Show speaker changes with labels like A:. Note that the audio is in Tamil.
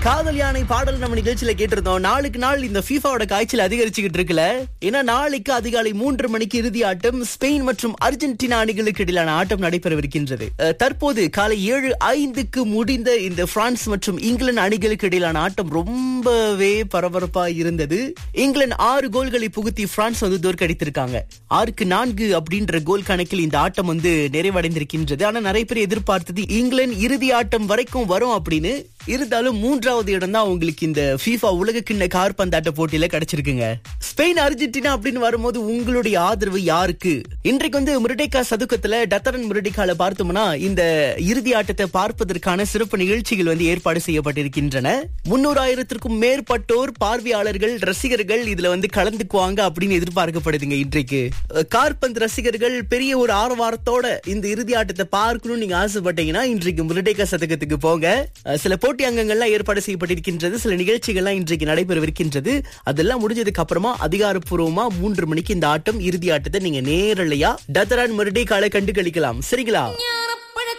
A: காதல் யானை பாடல் நம்ம நிகழ்ச்சியில கேட்டிருந்தோம் நாளுக்கு நாள் இந்த ஃபீஃபாவோட காய்ச்சல் அதிகரிச்சுக்கிட்டு இருக்குல்ல ஏன்னா நாளைக்கு அதிகாலை மூன்று மணிக்கு இறுதி ஆட்டம் ஸ்பெயின் மற்றும் அர்ஜென்டினா அணிகளுக்கு இடையிலான ஆட்டம் நடைபெறவிருக்கின்றது அஹ், தற்போது காலை ஏழு ஐந்துக்கு முடிந்த இந்த பிரான்ஸ் மற்றும் இங்கிலாந்து அணிகளுக்கு இடையிலான ஆட்டம் ரொம்பவே பரபரப்பா இருந்தது இங்கிலாந்து ஆறு கோல்களை புகுத்தி பிரான்ஸ் வந்து தோற்கடித்திருக்காங்க ஆறுக்கு நான்கு அப்படின்ற கோல் கணக்கில் இந்த ஆட்டம் வந்து நிறைவடைந்திருக்கின்றது ஆனா நிறைய பேர் எதிர்பார்த்தது இங்கிலாந்து இறுதி ஆட்டம் வரைக்கும் வரும் அப்படின்னு இருந்தாலும் மூன்றாவது இடம் தான் உங்களுக்கு இந்த FIFA உலக கிண்ண கார்பந்தாட்ட போட்டியில கிடைச்சிருக்குங்க ஸ்பெயின் அர்ஜென்டினா அப்படின்னு வரும்போது உங்களுடைய ஆதரவு யாருக்கு இன்றைக்கு வந்து முருடேக்கா சதுக்கத்துல டத்தரன் முருடேக்கால பார்த்தோம்னா இந்த இறுதி ஆட்டத்தை பார்ப்பதற்கான சிறப்பு நிகழ்ச்சிகள் வந்து ஏற்பாடு செய்யப்பட்டிருக்கின்றன முன்னூறாயிரத்திற்கும் மேற்பட்டோர் பார்வையாளர்கள் ரசிகர்கள் இதுல வந்து கலந்துக்குவாங்க அப்படின்னு எதிர்பார்க்கப்படுதுங்க இன்றைக்கு அஹ், கார்பந்து ரசிகர்கள் பெரிய ஒரு ஆரவாரத்தோட இந்த இறுதி ஆட்டத்தை பார்க்கணும்னு நீங்க ஆசைப்பட்டீங்கன்னா இன்றைக்கு முருடேக்கா சதுக்கத்துக்கு போங்க அஹ், சில போட்டி அங்கங்கள்லாம் ஏற்பாடு செய்யப்பட்டிருக்கின்றது சில நிகழ்ச்சிகள்லாம் இன்றைக்கு நடைபெறவிருக்கின்றது அதெல்லாம் முடிஞ்சதுக்கு அப்புறமா அதிகாரப்பூர்வமா மூன்று மணிக்கு இந்த ஆட்டம் இறுதி ஆட்டத்தை நீங்க நேரலையா டத்தரான் முருடேக்கால கண்டு கழிக்கலாம் சரிங்களா